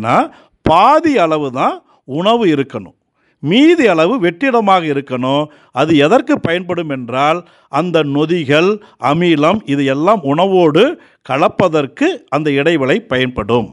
அப்படின்னா பாதி அளவு தான் உணவு இருக்கணும் மீதி அளவு வெற்றிடமாக இருக்கணும் அது எதற்கு பயன்படும் என்றால் அந்த நொதிகள் அமிலம் இது எல்லாம் உணவோடு கலப்பதற்கு அந்த இடைவெளி பயன்படும்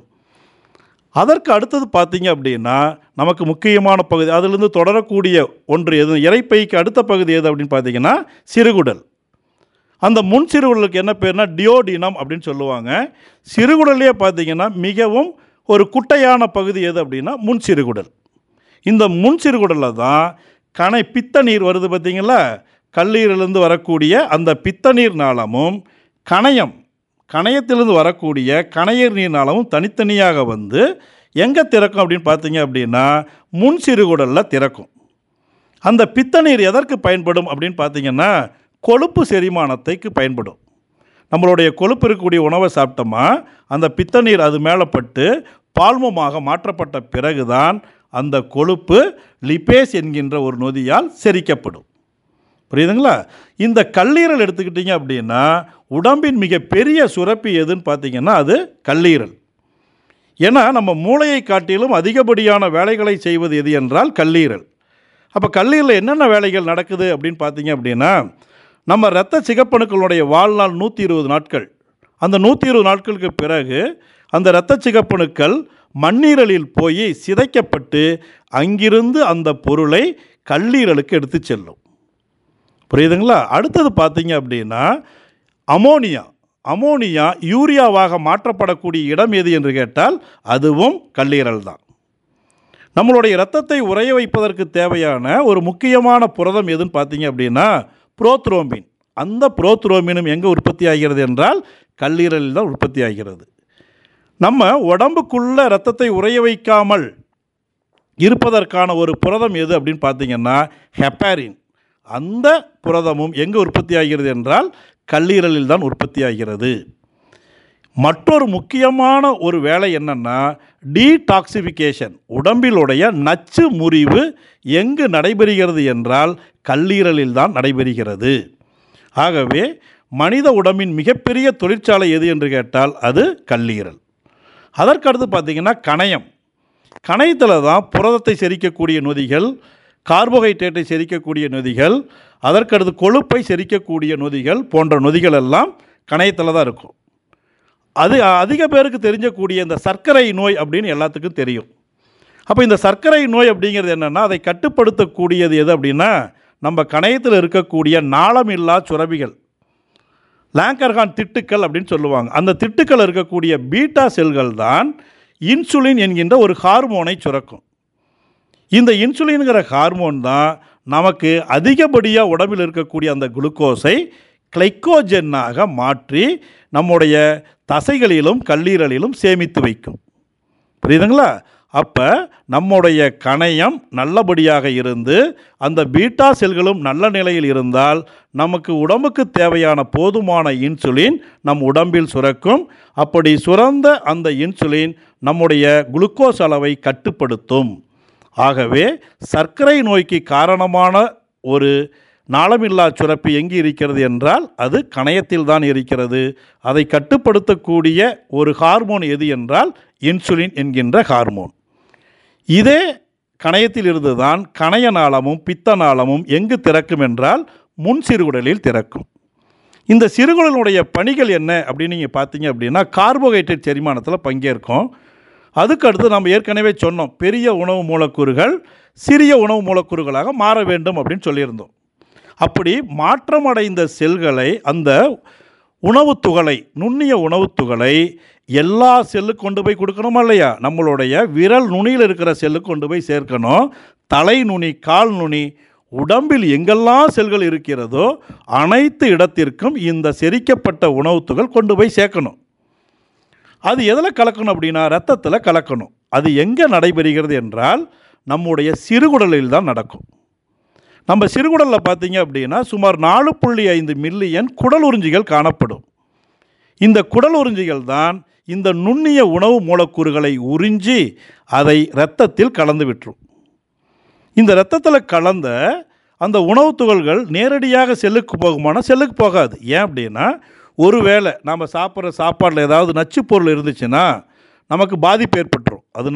அதற்கு அடுத்தது பார்த்தீங்க அப்படின்னா நமக்கு முக்கியமான பகுதி அதிலிருந்து தொடரக்கூடிய ஒன்று எது இறைப்பைக்கு அடுத்த பகுதி எது அப்படின்னு பார்த்தீங்கன்னா சிறுகுடல் அந்த முன் சிறுகுடலுக்கு என்ன பேர்னா டியோடினம் அப்படின்னு சொல்லுவாங்க சிறுகுடல்லையே பார்த்தீங்கன்னா மிகவும் ஒரு குட்டையான பகுதி எது அப்படின்னா முன் சிறுகுடல் இந்த முன் சிறுகுடலில் தான் கணை பித்த நீர் வருது பார்த்தீங்களா கல்லீரலிருந்து வரக்கூடிய அந்த பித்த நீர் நாளமும் கணையம் கணையத்திலிருந்து வரக்கூடிய கணையர் நீர் நாளமும் தனித்தனியாக வந்து எங்கே திறக்கும் அப்படின்னு பார்த்தீங்க அப்படின்னா முன் சிறுகுடலில் திறக்கும் அந்த பித்த நீர் எதற்கு பயன்படும் அப்படின்னு பார்த்தீங்கன்னா கொழுப்பு செரிமானத்தைக்கு பயன்படும் நம்மளுடைய கொழுப்பு இருக்கக்கூடிய உணவை சாப்பிட்டோமா அந்த பித்த நீர் அது மேலே பட்டு பால்மமாக மாற்றப்பட்ட பிறகுதான் அந்த கொழுப்பு லிபேஸ் என்கின்ற ஒரு நொதியால் செரிக்கப்படும் புரியுதுங்களா இந்த கல்லீரல் எடுத்துக்கிட்டிங்க அப்படின்னா உடம்பின் மிக பெரிய சுரப்பி எதுன்னு பார்த்தீங்கன்னா அது கல்லீரல் ஏன்னா நம்ம மூளையை காட்டிலும் அதிகப்படியான வேலைகளை செய்வது எது என்றால் கல்லீரல் அப்போ கல்லீரலில் என்னென்ன வேலைகள் நடக்குது அப்படின்னு பார்த்தீங்க அப்படின்னா நம்ம இரத்த சிகப்பணுக்களுடைய வாழ்நாள் நூற்றி இருபது நாட்கள் அந்த நூற்றி இருபது நாட்களுக்கு பிறகு அந்த இரத்த சிகப்பணுக்கள் மண்ணீரலில் போய் சிதைக்கப்பட்டு அங்கிருந்து அந்த பொருளை கல்லீரலுக்கு எடுத்து செல்லும் புரியுதுங்களா அடுத்தது பார்த்தீங்க அப்படின்னா அமோனியா அமோனியா யூரியாவாக மாற்றப்படக்கூடிய இடம் எது என்று கேட்டால் அதுவும் கல்லீரல் தான் நம்மளுடைய இரத்தத்தை உறைய வைப்பதற்கு தேவையான ஒரு முக்கியமான புரதம் எதுன்னு பார்த்தீங்க அப்படின்னா புரோத்ரோம்பின் அந்த புரோத்ரோம்பினும் எங்கே உற்பத்தி ஆகிறது என்றால் கல்லீரலில் தான் உற்பத்தி ஆகிறது நம்ம உடம்புக்குள்ள இரத்தத்தை உறைய வைக்காமல் இருப்பதற்கான ஒரு புரதம் எது அப்படின்னு பார்த்தீங்கன்னா ஹெப்பாரின் அந்த புரதமும் எங்கே உற்பத்தி ஆகிறது என்றால் கல்லீரலில் தான் உற்பத்தி ஆகிறது மற்றொரு முக்கியமான ஒரு வேலை என்னன்னா டீடாக்சிஃபிகேஷன் உடம்பிலுடைய நச்சு முறிவு எங்கு நடைபெறுகிறது என்றால் கல்லீரலில் தான் நடைபெறுகிறது ஆகவே மனித உடம்பின் மிகப்பெரிய தொழிற்சாலை எது என்று கேட்டால் அது கல்லீரல் அதற்கடுத்து பார்த்திங்கன்னா கணையம் கணையத்தில் தான் புரதத்தை செரிக்கக்கூடிய நொதிகள் கார்போஹைட்ரேட்டை செரிக்கக்கூடிய நொதிகள் அதற்கடுத்து கொழுப்பை செரிக்கக்கூடிய நொதிகள் போன்ற நொதிகள் எல்லாம் கணையத்தில் தான் இருக்கும் அது அதிக பேருக்கு தெரிஞ்சக்கூடிய இந்த சர்க்கரை நோய் அப்படின்னு எல்லாத்துக்கும் தெரியும் அப்போ இந்த சர்க்கரை நோய் அப்படிங்கிறது என்னென்னா அதை கட்டுப்படுத்தக்கூடியது எது அப்படின்னா நம்ம கணையத்தில் இருக்கக்கூடிய நாளமில்லா சுரபிகள் லாங்கர்ஹான் திட்டுக்கள் அப்படின்னு சொல்லுவாங்க அந்த திட்டுக்கள் இருக்கக்கூடிய பீட்டா செல்கள் தான் இன்சுலின் என்கின்ற ஒரு ஹார்மோனை சுரக்கும் இந்த இன்சுலின்கிற ஹார்மோன் தான் நமக்கு அதிகப்படியாக உடம்பில் இருக்கக்கூடிய அந்த குளுக்கோஸை கிளைக்கோஜென்னாக மாற்றி நம்முடைய தசைகளிலும் கல்லீரலிலும் சேமித்து வைக்கும் புரியுதுங்களா அப்போ நம்முடைய கணையம் நல்லபடியாக இருந்து அந்த பீட்டா செல்களும் நல்ல நிலையில் இருந்தால் நமக்கு உடம்புக்கு தேவையான போதுமான இன்சுலின் நம் உடம்பில் சுரக்கும் அப்படி சுரந்த அந்த இன்சுலின் நம்முடைய குளுக்கோஸ் அளவை கட்டுப்படுத்தும் ஆகவே சர்க்கரை நோய்க்கு காரணமான ஒரு நாளமில்லா சுரப்பி எங்கே இருக்கிறது என்றால் அது கணையத்தில் தான் இருக்கிறது அதை கட்டுப்படுத்தக்கூடிய ஒரு ஹார்மோன் எது என்றால் இன்சுலின் என்கின்ற ஹார்மோன் இதே கணையத்தில் இருந்து தான் கணைய நாளமும் பித்த நாளமும் எங்கு திறக்கும் என்றால் முன் சிறுகுடலில் திறக்கும் இந்த சிறுகுடலுடைய பணிகள் என்ன அப்படின்னு நீங்கள் பார்த்தீங்க அப்படின்னா கார்போஹைட்ரேட் செரிமானத்தில் பங்கேற்கும் அதுக்கு அடுத்து நம்ம ஏற்கனவே சொன்னோம் பெரிய உணவு மூலக்கூறுகள் சிறிய உணவு மூலக்கூறுகளாக மாற வேண்டும் அப்படின்னு சொல்லியிருந்தோம் அப்படி மாற்றமடைந்த செல்களை அந்த உணவுத் துகளை நுண்ணிய உணவுத் துகளை எல்லா செல்லுக்கு கொண்டு போய் கொடுக்கணுமா இல்லையா நம்மளுடைய விரல் நுனியில் இருக்கிற செல்லுக்கு கொண்டு போய் சேர்க்கணும் தலை நுனி கால் நுனி உடம்பில் எங்கெல்லாம் செல்கள் இருக்கிறதோ அனைத்து இடத்திற்கும் இந்த செரிக்கப்பட்ட உணவுத்துகள் கொண்டு போய் சேர்க்கணும் அது எதில் கலக்கணும் அப்படின்னா ரத்தத்தில் கலக்கணும் அது எங்கே நடைபெறுகிறது என்றால் நம்முடைய சிறுகுடலில் தான் நடக்கும் நம்ம சிறுகுடலில் பார்த்தீங்க அப்படின்னா சுமார் நாலு புள்ளி ஐந்து மில்லியன் குடல் உறிஞ்சிகள் காணப்படும் இந்த குடல் உறிஞ்சிகள் தான் இந்த நுண்ணிய உணவு மூலக்கூறுகளை உறிஞ்சி அதை இரத்தத்தில் கலந்து விட்டுரும் இந்த இரத்தத்தில் கலந்த அந்த உணவுத் துகள்கள் நேரடியாக செல்லுக்கு போகுமானா செல்லுக்கு போகாது ஏன் அப்படின்னா ஒருவேளை நாம் சாப்பிட்ற சாப்பாட்டில் ஏதாவது நச்சுப் பொருள் இருந்துச்சுன்னா நமக்கு பாதிப்பு ஏற்பட்டுரும் அதனால